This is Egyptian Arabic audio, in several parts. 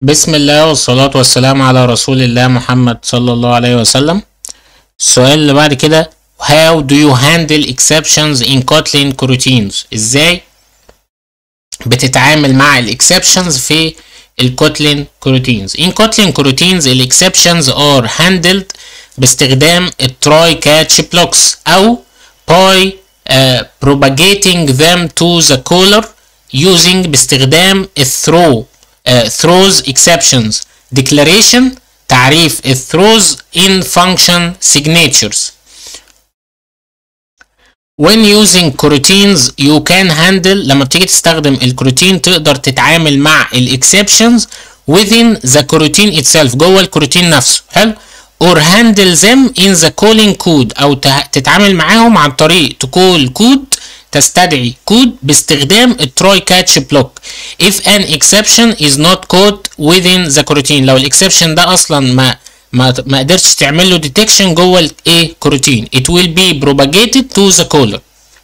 بسم الله والصلاة والسلام على رسول الله محمد صلى الله عليه وسلم السؤال اللي بعد كده How do you handle exceptions in Kotlin coroutines ازاي بتتعامل مع الاكسبشنز في الكوتلين coroutines in Kotlin coroutines الاكسبشنز are handled باستخدام التراي كاتش بلوكس او by uh, propagating them to the caller using باستخدام الثرو uh, throws exceptions declaration تعريف الثروز in function signatures when using coroutines you can handle لما بتيجي تستخدم الكروتين تقدر تتعامل مع الاكسبشنز within the coroutine itself جوه الكروتين نفسه حلو or handle them in the calling code او تتعامل معاهم عن طريق تقول كود تستدعي كود باستخدام التراي كاتش بلوك if an exception is not caught within the coroutine لو الاكسبشن ده اصلا ما ما ما قدرتش تعمل له ديتكشن جوه الايه كروتين it will be propagated to the caller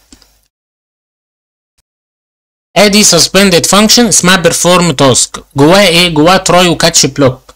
ادي suspended function اسمها perform task جواها ايه جواها تراي وكاتش بلوك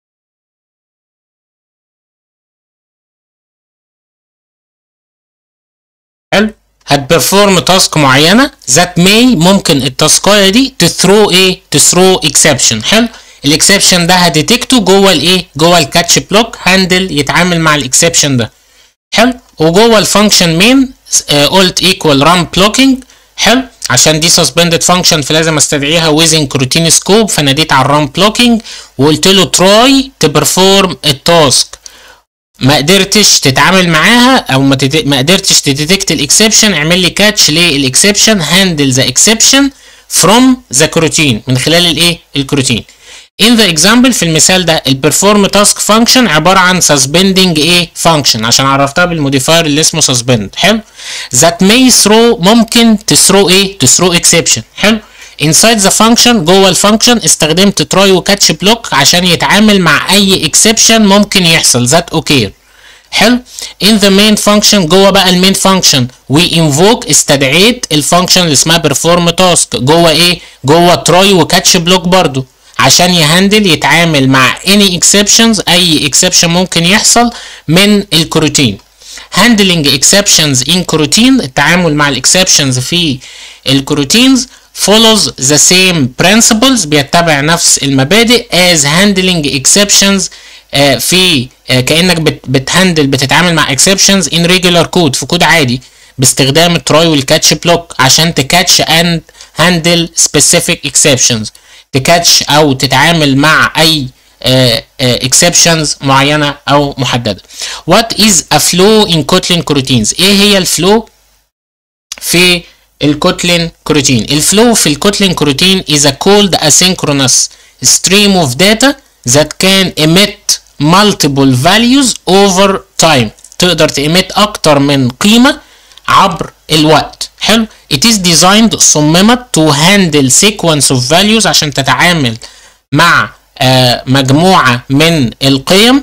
حلو هتبرفورم تاسك معينه ذات may ممكن التاسكايه دي تثرو ايه تثرو اكسبشن حلو الاكسبشن ده هديتكته جوه الايه جوه الكاتش بلوك هاندل يتعامل مع الاكسبشن ده حلو وجوه الفانكشن مين قلت ايكوال ران بلوكينج حلو عشان دي سسبندد فانكشن فلازم استدعيها ويزن كروتين سكوب فناديت على الران بلوكينج وقلت له تراي تبرفورم التاسك ما قدرتش تتعامل معاها او ما, تت... ما قدرتش تديتكت الاكسبشن اعمل لي كاتش للاكسبشن هاندل ذا اكسبشن فروم ذا كروتين من خلال الايه الكروتين in the example في المثال ده البرفورم تاسك فانكشن عباره عن suspending ايه فانكشن عشان عرفتها بالموديفاير اللي اسمه suspend حلو that may throw ممكن تثرو ايه تثرو exception حلو inside the function جوه الفانكشن استخدمت تراي وكاتش بلوك عشان يتعامل مع اي exception ممكن يحصل that occur حلو in the main function جوه بقى المين function we invoke استدعيت الفانكشن اللي اسمها perform task جوه ايه جوه تراي وكاتش بلوك برضو عشان يهندل يتعامل مع any exceptions اي exception ممكن يحصل من الكروتين handling exceptions in coroutine التعامل مع الاكسبشنز في الكروتينز follows the same principles بيتبع نفس المبادئ as handling exceptions uh, في uh, كانك بت بتهندل بتتعامل مع exceptions in regular code في كود عادي باستخدام التراي والكاتش بلوك عشان تكاتش and handle specific exceptions تكاتش او تتعامل مع اي اكسبشنز uh, uh, معينه او محدده what is a flow in kotlin coroutines ايه هي الفلو في الكوتلين كروتين الفلو في الكوتلين كروتين is a called asynchronous stream of data that can emit multiple values over time تقدر تإميت أكتر من قيمة عبر الوقت حلو it is designed صممت to handle sequence of values عشان تتعامل مع آه مجموعة من القيم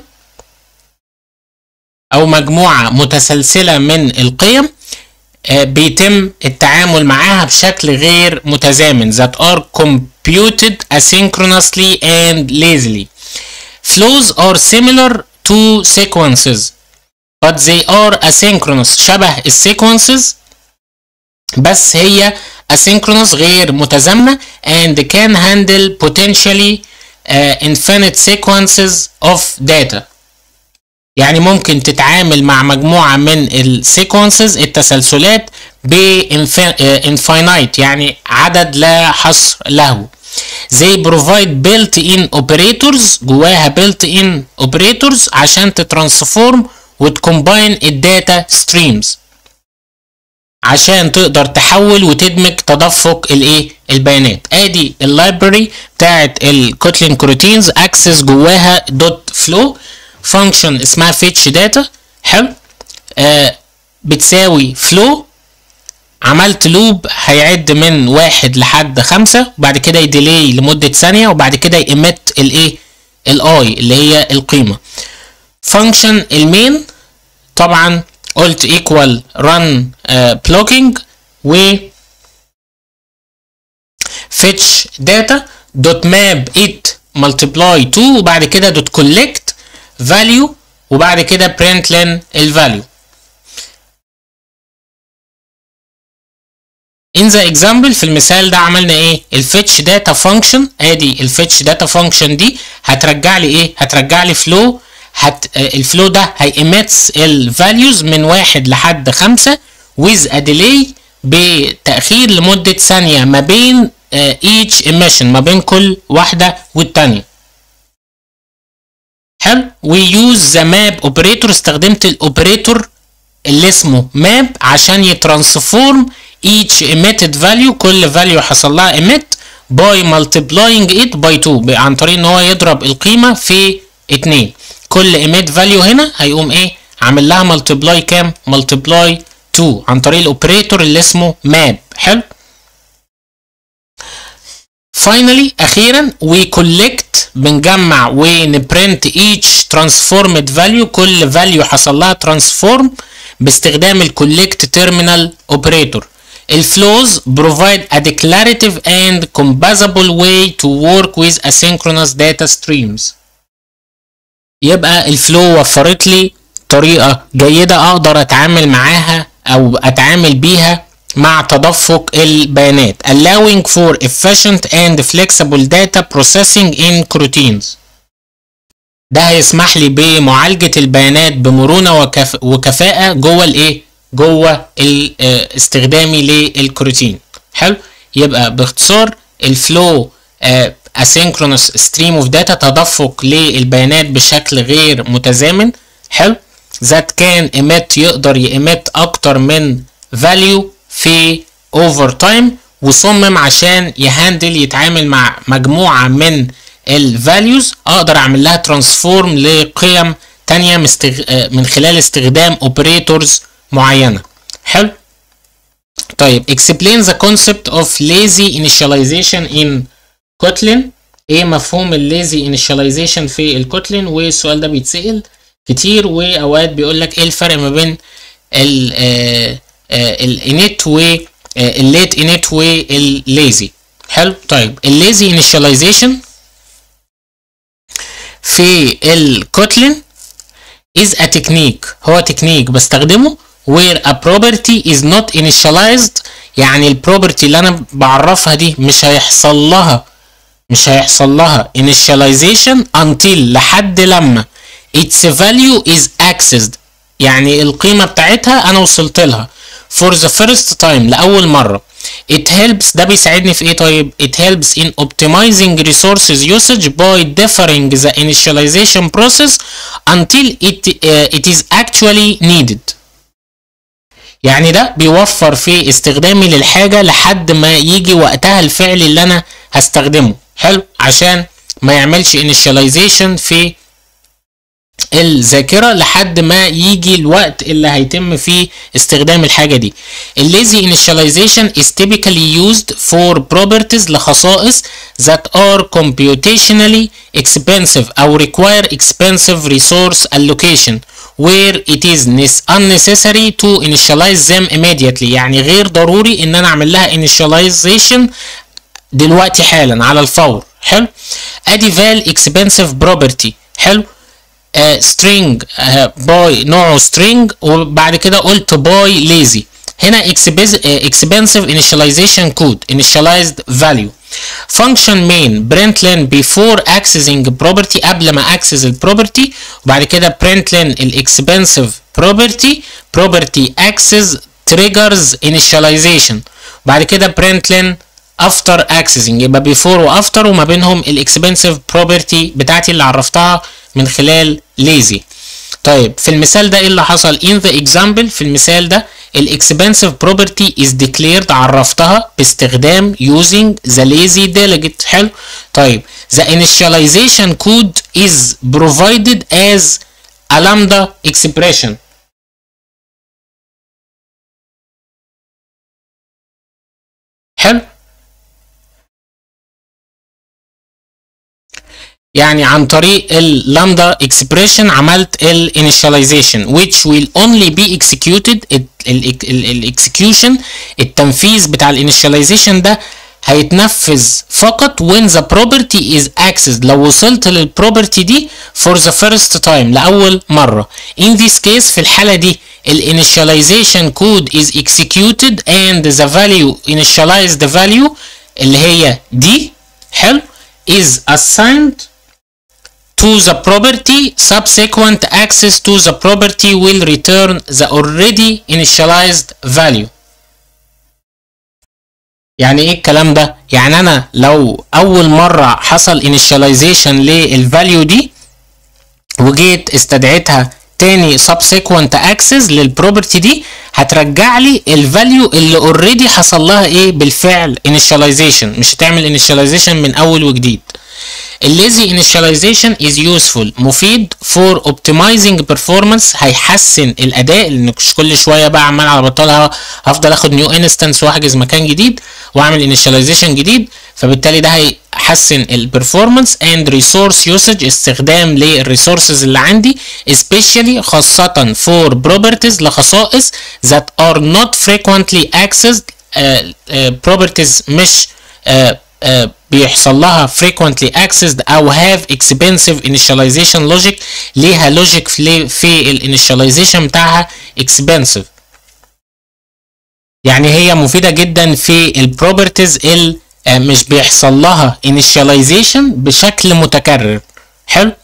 أو مجموعة متسلسلة من القيم آه بيتم التعامل معاها بشكل غير متزامن that are computed asynchronously and lazily flows are similar to sequences but they are asynchronous شبه السيكونسز بس هي asynchronous غير متزامنة and can handle potentially uh, infinite sequences of data يعني ممكن تتعامل مع مجموعة من السيكونسز التسلسلات ب infinite يعني عدد لا حصر له they provide built-in operators جواها built-in operators عشان تترانسفورم وتكومباين الداتا ستريمز عشان تقدر تحول وتدمج تدفق الايه البيانات ادي اللايبراري بتاعت الكوتلين كروتينز اكسس جواها دوت فلو فانكشن اسمها فيتش داتا حلو آه بتساوي فلو عملت لوب هيعد من واحد لحد خمسة وبعد كده يديلي لمدة ثانية وبعد كده يمت الايه الاي اللي هي القيمة فانكشن المين طبعا قلت equal run uh, blocking و fetch data dot map it multiply 2 وبعد كده دوت collect value وبعد كده print len الفاليو in the example في المثال ده عملنا ايه الفيتش داتا فانكشن ادي الفيتش داتا فانكشن دي هترجع لي ايه هترجع لي فلو هت الفلو ده هيميتس الفاليوز من واحد لحد خمسة with a delay بتأخير لمدة ثانية ما بين uh, each emission ما بين كل واحدة والتانية حلو ويوز ذا ماب اوبريتور استخدمت الاوبريتور اللي اسمه ماب عشان يترانسفورم each emitted value كل value حصل لها emit by multiplying it by 2 عن طريق ان هو يضرب القيمة في 2 كل emit value هنا هيقوم ايه عامل لها multiply كام multiply 2 عن طريق الاوبريتور اللي اسمه map حلو finally اخيرا we collect بنجمع ونبرنت each transformed value كل value حصل لها transform باستخدام الكولكت تيرمينال اوبريتور الفلوز provide a declarative and composable way to work with asynchronous data streams يبقى الفلو وفرت لي طريقة جيدة اقدر اتعامل معاها او اتعامل بيها مع تدفق البيانات allowing for efficient and flexible data processing in coroutines ده هيسمح لي بمعالجة البيانات بمرونة وكف... وكفاءة جوه الايه جوه استخدامي للكروتين حلو يبقى باختصار الفلو asynchronous stream of data تدفق للبيانات بشكل غير متزامن حلو that can emit يقدر يemit اكتر من value في over time وصمم عشان يهندل يتعامل مع مجموعة من الفاليوز اقدر اعمل لها ترانسفورم لقيم تانية مستغ... من خلال استخدام اوبريتورز معينة حلو طيب explain the concept of lazy initialization in Kotlin ايه مفهوم الليزي initialization في الكوتلين والسؤال ده بيتسأل كتير واوقات بيقول لك ايه الفرق ما بين ال الانيت والليت انيت والليزي حلو طيب الليزي initialization في الكوتلين is a technique هو تكنيك بستخدمه where a property is not initialized يعني البروبرتي اللي انا بعرفها دي مش هيحصل لها مش هيحصل لها initialization until لحد لما its value is accessed يعني القيمة بتاعتها انا وصلت لها for the first time لأول مرة it helps ده بيساعدني في ايه طيب it helps in optimizing resources usage by deferring the initialization process until it, uh, it is actually needed يعني ده بيوفر في استخدامي للحاجة لحد ما يجي وقتها الفعل اللي انا هستخدمه حلو عشان ما يعملش initialization في الذاكرة لحد ما يجي الوقت اللي هيتم فيه استخدام الحاجة دي الليزي initialization is typically used for properties لخصائص that are computationally expensive أو require expensive resource allocation where it is unnecessary to initialize them immediately يعني غير ضروري ان انا اعمل لها initialization دلوقتي حالا على الفور حلو ادي فال expensive property حلو uh, string uh, by نوعه string وبعد كده قلت by lazy هنا expensive initialization code initialized value function main println before accessing property قبل ما access البروبرتي وبعد كده println الاكسبنسيف property property access triggers initialization بعد كده println after accessing يبقى before و after وما بينهم الاكسبنسيف property بتاعتي اللي عرفتها من خلال lazy طيب في المثال ده ايه اللي حصل in the example في المثال ده الاكسبنسيف property is declared عرفتها باستخدام using the lazy delegate حلو طيب the initialization code is provided as a lambda expression حلو يعني عن طريق اللامدا اكسبريشن عملت الانيشاليزيشن which will only be executed الاكسكيوشن التنفيذ بتاع الانيشاليزيشن ده هيتنفذ فقط when the property is accessed لو وصلت للبروبرتي دي for the first time لأول مرة in this case في الحالة دي ال initialization code is executed and the value initialized value اللي هي دي حلو is assigned to the property subsequent access to the property will return the already initialized value يعني ايه الكلام ده يعني انا لو اول مرة حصل initialization للفاليو دي وجيت استدعيتها تاني subsequent access للبروبرتي دي هترجع لي الفاليو اللي اوريدي حصل لها ايه بالفعل initialization مش هتعمل initialization من اول وجديد الليزي initialization is useful مفيد for optimizing performance هيحسن الاداء لان مش كل شويه بقى عمال على بطال هفضل اخد نيو انستنس واحجز مكان جديد واعمل initialization جديد فبالتالي ده هيحسن البرفورمانس and resource usage استخدام للريسورسز اللي عندي especially خاصة for properties لخصائص that are not frequently accessed uh, uh, properties مش uh, uh, بيحصل لها frequently accessed او have expensive initialization logic ليها logic في, في الانيشاليزيشن بتاعها expensive يعني هي مفيدة جدا في البروبرتيز اللي مش بيحصل لها initialization بشكل متكرر حلو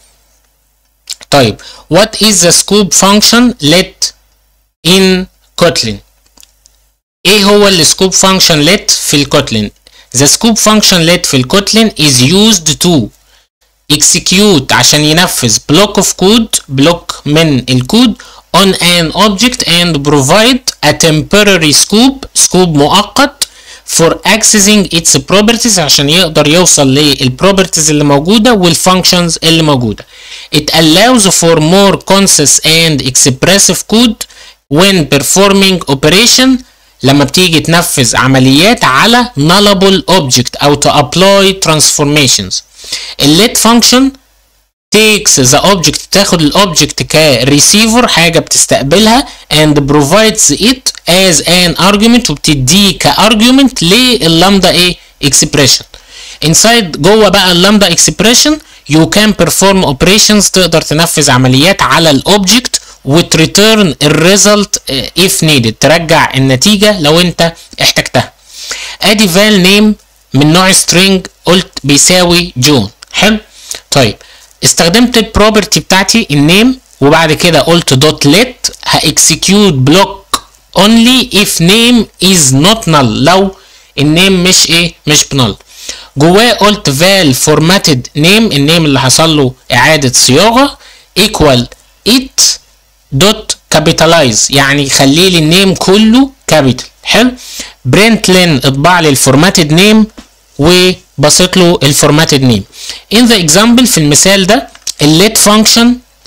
طيب what is the scope function let in Kotlin ايه هو السكوب فانكشن let في الكوتلين The scope function let في الكوتلين is used to execute عشان ينفذ block of code بلوك من الكود on an object and provide a temporary scope scope مؤقت for accessing its properties عشان يقدر يوصل للبروبرتيز اللي موجودة والfunctions اللي موجودة. It allows for more concise and expressive code when performing operation لما بتيجي تنفذ عمليات على nullable object او to apply transformations. الليت function takes the object تاخد الاوبجكت كريسيفر حاجة بتستقبلها and provides it as an argument وبتديه كارجيومنت لللامدا ايه expression inside جوه بقى اللامدا expression you can perform operations تقدر تنفذ عمليات على الاوبجكت وتريتيرن الريزلت if needed ترجع النتيجة لو انت احتجتها ادي فال نيم من نوع string قلت بيساوي جون حلو طيب استخدمت البروبرتي بتاعتي النيم وبعد كده قلت دوت let هاكسكيوت بلوك only if name is not null لو النيم مش ايه مش بنل جواه قلت val formatted name النيم اللي حصل له اعادة صياغة equal it دوت capitalize يعني خلي لي النيم كله كابيتال حلو برنت لين اطبع لي الفورماتد نيم وبسط له الفورماتد نيم in the example في المثال ده الليت function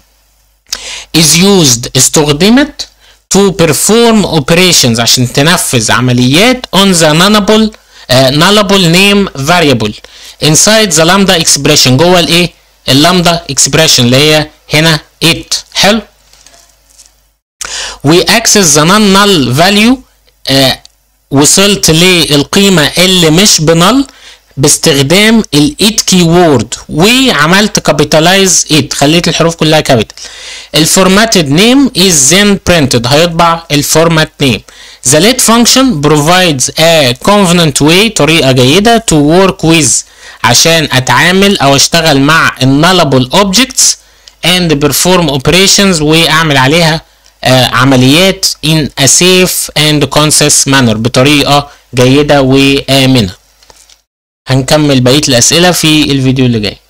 is used استخدمت to perform operations عشان تنفذ عمليات on the nullable uh, nullable name variable inside the lambda expression جوه الايه اللامدا expression اللي هي هنا it حلو we access the non null value uh, وصلت للقيمة اللي مش بنل باستخدام الايت كي وورد وعملت كابيتالايز ايت خليت الحروف كلها كابيتال الفورماتد نيم از then printed هيطبع الفورمات نيم The let function provides a convenient way طريقة جيدة to work with عشان اتعامل او اشتغل مع nullable objects and perform operations واعمل عليها آه عمليات in a safe and concise manner بطريقة جيدة وآمنة هنكمل بقية الأسئلة في الفيديو اللي جاي